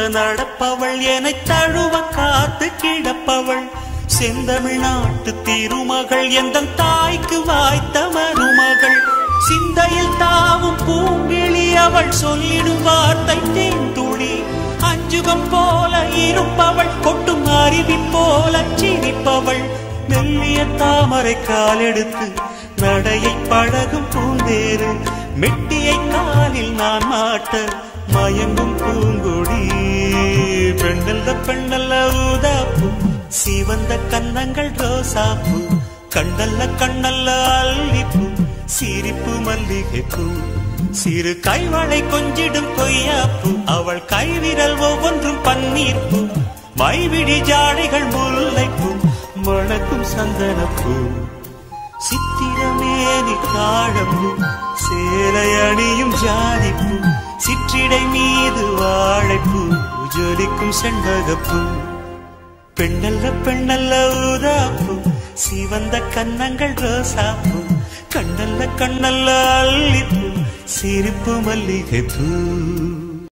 நடப்பவள் என தழுவ காத்து கிடப்பவள் செந்தமிழ்நாட்டு திருமகள் எந்த தாய்க்கு வாய்த்த மருமகள் சிந்தையில் தாவும் பூங்கிழி அவள் சொல்லிடும் வார்த்தை தேந்துளி அஞ்சுகம் போல இருப்பவள் கொட்டும் அருவி போல சிரிப்பவள் மெல்லிய தாமரை காலெடுத்து நடையை பழகும் பூந்தேறு மெட்டியை காலில் நான் மாட்ட மயங்கும் பூங்கொடி பெண்ணல்ல பெண்ணல்ல ஊதாப்பு சிவந்த கன்னங்கள் ரோசாப்பு கண்ணல்ல கண்ணல்ல அல்லிப்பூ சிரிப்பு மல்லிகைப்பூ சிறு கைவளை கொஞ்சிடும் கொய்யாப்பூ அவள் கைவிரல் ஒவ்வொன்றும் பன்னீர்ப்பூ மைவிடி ஜாடைகள் முல்லைப்பூ மணக்கும் சந்தனப்பூ சித்திரமேனி காழம்பூ சேலை அணியும் ஜாதிப்பூ சிற்றிடை மீது வாழைப்பூ ஜொலிக்கும் செண்பகப்பூ பெண்ணல்ல பெண்ணல்ல ஊதாப்பூ சிவந்த கன்னங்கள் ரோசாப்பூ கண்ணல்ல கண்ணல்ல அல்லிப்பூ சிரிப்பு மல்லிகைப்பூ